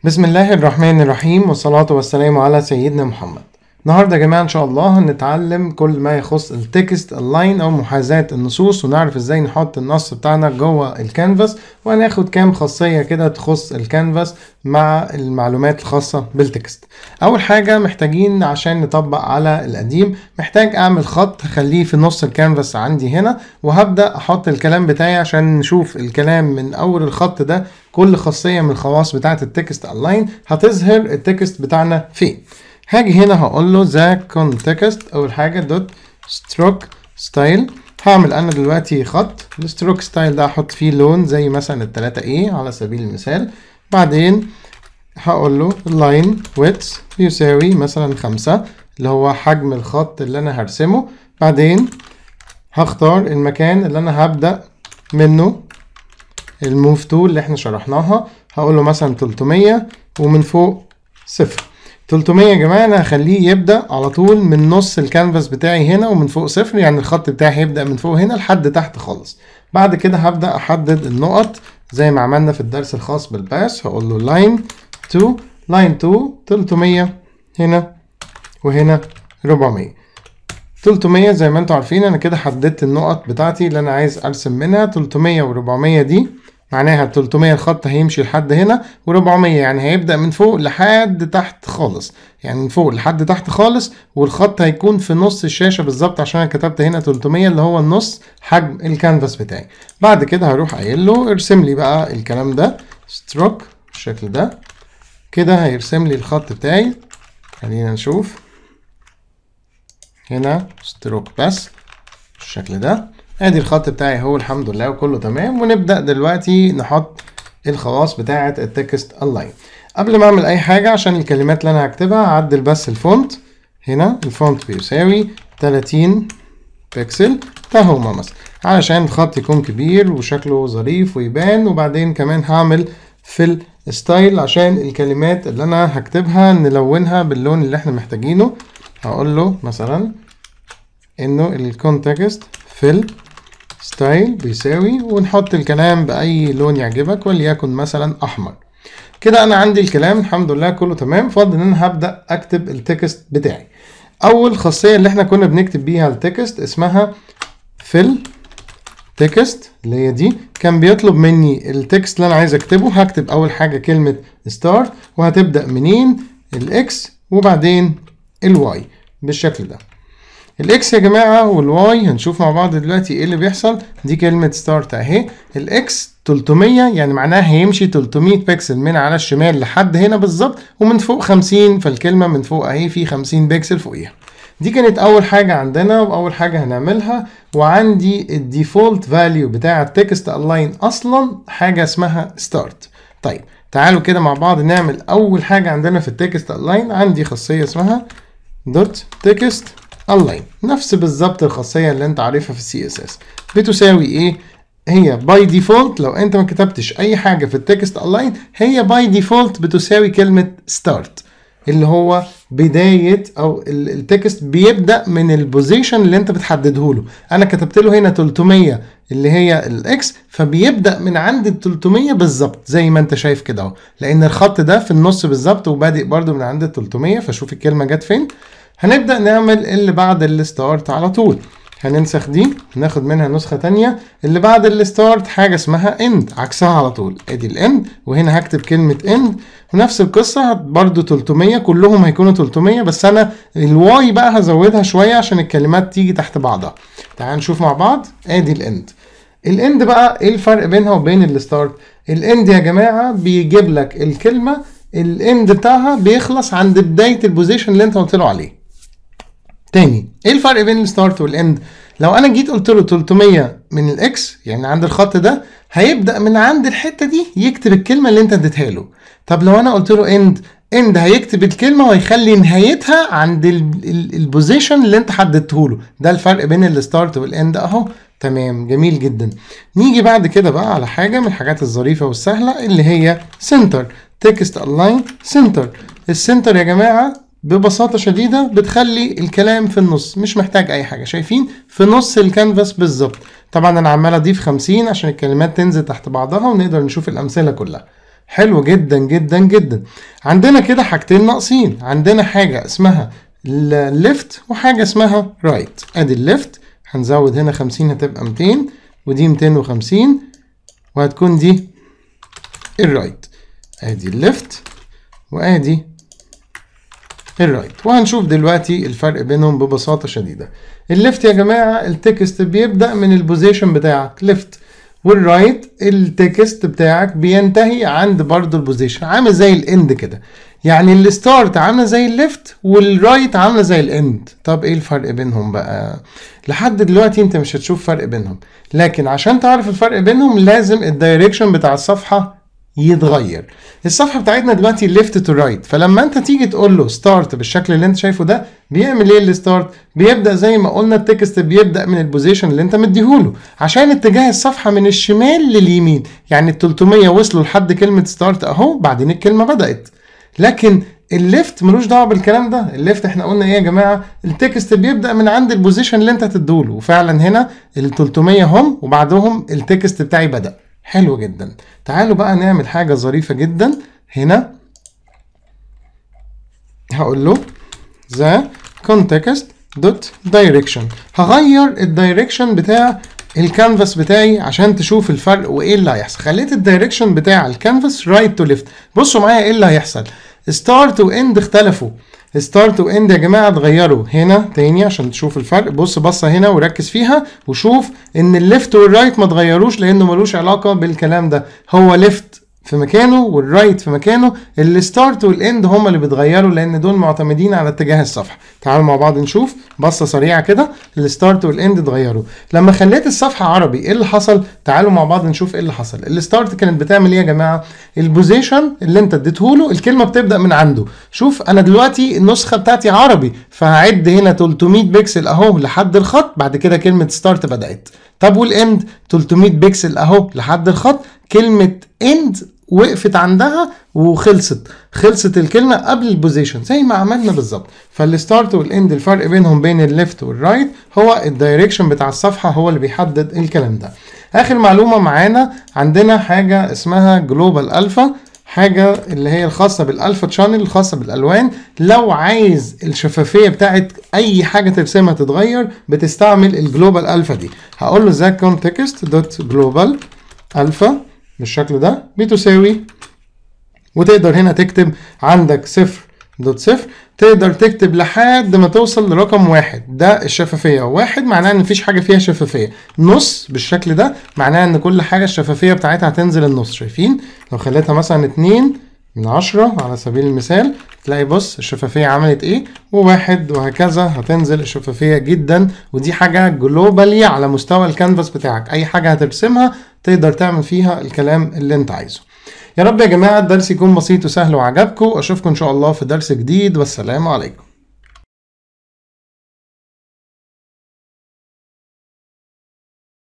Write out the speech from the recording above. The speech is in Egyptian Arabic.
بسم الله الرحمن الرحيم والصلاة والسلام على سيدنا محمد النهارده يا جماعة إن شاء الله هنتعلم كل ما يخص التكست اللاين أو محاذاة النصوص ونعرف إزاي نحط النص بتاعنا جوه الكانفاس وهناخد كام خاصية كده تخص الكانفاس مع المعلومات الخاصة بالتكست أول حاجة محتاجين عشان نطبق على القديم محتاج أعمل خط هخليه في نص الكانفاس عندي هنا وهبدأ أحط الكلام بتاعي عشان نشوف الكلام من أول الخط ده كل خاصية من الخواص بتاعة التكست الاين هتظهر التكست بتاعنا فين هاجي هنا هقول له ذا كونتكست اول حاجه دوت ستروك ستايل هعمل انا دلوقتي خط الستروك ستايل ده هحط فيه لون زي مثلا التلاتة ايه على سبيل المثال بعدين هقول له لاين width يساوي مثلا خمسة اللي هو حجم الخط اللي انا هرسمه بعدين هختار المكان اللي انا هبدأ منه الموف تول اللي احنا شرحناها هقول له مثلا 300 ومن فوق صفر 300 يا جماعه انا هخليه يبدا على طول من نص الكانفاس بتاعي هنا ومن فوق صفر يعني الخط بتاعي هيبدا من فوق هنا لحد تحت خالص بعد كده هبدا احدد النقط زي ما عملنا في الدرس الخاص بالباس هقول له لاين 2 لاين 2 300 هنا وهنا 400 300 زي ما انتم عارفين انا كده حددت النقط بتاعتي اللي انا عايز ارسم منها 300 و400 دي معناها 300 الخط هيمشي لحد هنا و400 يعني هيبدأ من فوق لحد تحت خالص يعني من فوق لحد تحت خالص والخط هيكون في نص الشاشة بالظبط عشان انا كتبت هنا 300 اللي هو النص حجم الكانفاس بتاعي بعد كده هروح قايل له ارسم لي بقى الكلام ده ستروك بالشكل ده كده هيرسم لي الخط بتاعي خلينا نشوف هنا ستروك بس بالشكل ده ادي الخط بتاعي هو الحمد لله وكله تمام ونبدا دلوقتي نحط الخواص بتاعه التكست اونلاين قبل ما اعمل اي حاجه عشان الكلمات اللي انا هكتبها هعدل بس الفونت هنا الفونت بيساوي 30 بكسل تهما مثلا علشان الخط يكون كبير وشكله ظريف ويبان وبعدين كمان هعمل في الستايل عشان الكلمات اللي انا هكتبها نلونها باللون اللي احنا محتاجينه هقول له مثلا انه الكونتكست فيل ستايل بيساوي ونحط الكلام بأي لون يعجبك وليكن مثلا أحمر كده أنا عندي الكلام الحمد لله كله تمام فاضل إن أنا هبدأ أكتب التكست بتاعي أول خاصية اللي إحنا كنا بنكتب بيها التكست اسمها فيل تكست اللي هي دي كان بيطلب مني التكست اللي أنا عايز أكتبه هكتب أول حاجة كلمة ستارت وهتبدأ منين الإكس وبعدين الواي بالشكل ده الاكس يا جماعه والواي هنشوف مع بعض دلوقتي ايه اللي بيحصل دي كلمه ستارت اهي الاكس 300 يعني معناها هيمشي 300 بكسل من على الشمال لحد هنا بالظبط ومن فوق 50 فالكلمه من فوق اهي في 50 بكسل فوقيها دي كانت اول حاجه عندنا واول حاجه هنعملها وعندي الديفولت فاليو بتاع التكست الاين اصلا حاجه اسمها ستارت طيب تعالوا كده مع بعض نعمل اول حاجه عندنا في التكست الاين عندي خاصيه اسمها دوت تكست اونلاين نفس بالظبط الخاصيه اللي انت عارفها في السي اس اس بتساوي ايه هي باي ديفولت لو انت ما كتبتش اي حاجه في التكست اونلاين هي باي ديفولت بتساوي كلمه ستارت اللي هو بدايه او التكست بيبدا من البوزيشن اللي انت بتحدده له انا كتبت له هنا 300 اللي هي الاكس فبيبدا من عند ال 300 بالظبط زي ما انت شايف كده اهو لان الخط ده في النص بالظبط وبادئ برده من عند ال 300 فشوف الكلمه جت فين هنبدأ نعمل اللي بعد الستارت على طول هننسخ دي ناخد منها نسخة تانية اللي بعد الستارت حاجة اسمها اند عكسها على طول ادي الاند وهنا هكتب كلمة اند ونفس القصة برضو 300 كلهم هيكونوا 300 بس انا الواي بقى هزودها شوية عشان الكلمات تيجي تحت بعضها تعال نشوف مع بعض ادي الاند الاند بقى ايه الفرق بينها وبين الستارت الاند يا جماعة بيجيب لك الكلمة الاند بتاعها بيخلص عند بداية البوزيشن اللي انت قلت له عليه تاني ايه الفرق بين الستارت والاند لو انا جيت قلت له 300 من الاكس يعني عند الخط ده هيبدا من عند الحته دي يكتب الكلمه اللي انت اديتها له طب لو انا قلت له اند اند هيكتب الكلمه وهيخلي نهايتها عند البوزيشن اللي انت حددته له ده الفرق بين الستارت والاند اهو تمام جميل جدا نيجي بعد كده بقى على حاجه من الحاجات الظريفه والسهله اللي هي سنتر تكست الاين سنتر السنتر يا جماعه ببساطة شديدة بتخلي الكلام في النص مش محتاج أي حاجة شايفين في نص الكانفاس بالظبط طبعا أنا عمال أضيف 50 عشان الكلمات تنزل تحت بعضها ونقدر نشوف الأمثلة كلها حلو جدا جدا جدا عندنا كده حاجتين ناقصين عندنا حاجة اسمها الليفت وحاجة اسمها رايت ادي الليفت هنزود هنا 50 هتبقى 200 ودي 250 وهتكون دي الرايت ادي الليفت وادي الرايت وهنشوف دلوقتي الفرق بينهم ببساطة شديدة الليفت يا جماعة التكست بيبدأ من البوزيشن بتاعك ليفت والرايت التكست بتاعك بينتهي عند برضه البوزيشن عامل زي الاند كده يعني الستارت عامله زي الليفت والرايت عامله زي الاند طب ايه الفرق بينهم بقى لحد دلوقتي انت مش هتشوف فرق بينهم لكن عشان تعرف الفرق بينهم لازم الدايركشن بتاع الصفحه يتغير الصفحه بتاعتنا دلوقتي ليفت تو رايت فلما انت تيجي تقول له ستارت بالشكل اللي انت شايفه ده بيعمل ايه الستارت بيبدا زي ما قلنا التكست بيبدا من البوزيشن اللي انت مديهوله عشان اتجاه الصفحه من الشمال لليمين يعني ال 300 وصلوا لحد كلمه ستارت اهو بعدين الكلمه بدات لكن الليفت ملوش دعوه بالكلام ده الليفت احنا قلنا ايه يا جماعه التكست بيبدا من عند البوزيشن اللي انت هتديهوله وفعلا هنا ال 300 هم وبعدهم التكست بتاعي بدا حلو جدا تعالوا بقى نعمل حاجه ظريفه جدا هنا هقول له ذا context دوت دايركشن هغير الدايركشن بتاع الكانفاس بتاعي عشان تشوف الفرق وايه اللي هيحصل خليت الدايركشن بتاع الكانفاس رايت تو ليفت بصوا معايا ايه اللي هيحصل ستارت واند اختلفوا ستارت واند يا جماعه اتغيروا هنا تاني عشان تشوف الفرق بص بصه هنا وركز فيها وشوف ان الليفت والرايت ما اتغيروش لانه ملوش علاقه بالكلام ده هو ليفت في مكانه والرايت في مكانه الستارت والاند هما اللي بيتغيروا لان دول معتمدين على اتجاه الصفحه تعالوا مع بعض نشوف بصه سريعه كده الستارت والاند اتغيروا لما خليت الصفحه عربي ايه اللي حصل تعالوا مع بعض نشوف ايه اللي حصل الستارت كانت بتعمل ايه يا جماعه البوزيشن اللي انت اديته له الكلمه بتبدا من عنده شوف انا دلوقتي النسخه بتاعتي عربي فهعد هنا 300 بكسل اهو لحد الخط بعد كده كلمه ستارت بدات طب والاند 300 بكسل اهو لحد الخط كلمه اند وقفت عندها وخلصت خلصت الكلمه قبل البوزيشن زي ما عملنا بالظبط فالستارت والاند الفرق بينهم بين الليفت والرايت هو الدايركشن بتاع الصفحه هو اللي بيحدد الكلام ده اخر معلومه معانا عندنا حاجه اسمها جلوبال الفا حاجة اللي هي الخاصة بالالفا تشانل الخاصة بالالوان لو عايز الشفافية بتاعت اي حاجة ترسمها تتغير بتستعمل الجلوبال الفا دي هقول له ذا كونتكست دوت جلوبال الفا بالشكل ده بتساوي وتقدر هنا تكتب عندك صفر دوت صفر تقدر تكتب لحد ما توصل لرقم واحد ده الشفافية واحد معناه ان مفيش حاجة فيها شفافية نص بالشكل ده معناه ان كل حاجة الشفافية بتاعتها هتنزل النص شايفين لو خليتها مثلا اتنين من عشرة على سبيل المثال تلاقي بص الشفافية عملت ايه وواحد وهكذا هتنزل الشفافية جدا ودي حاجة جلوبالي على مستوى الكانفاس بتاعك اي حاجة هترسمها تقدر تعمل فيها الكلام اللي انت عايزه يا رب يا جماعة الدرس يكون بسيط وسهل وعجبكم اشوفكم ان شاء الله في درس جديد والسلام عليكم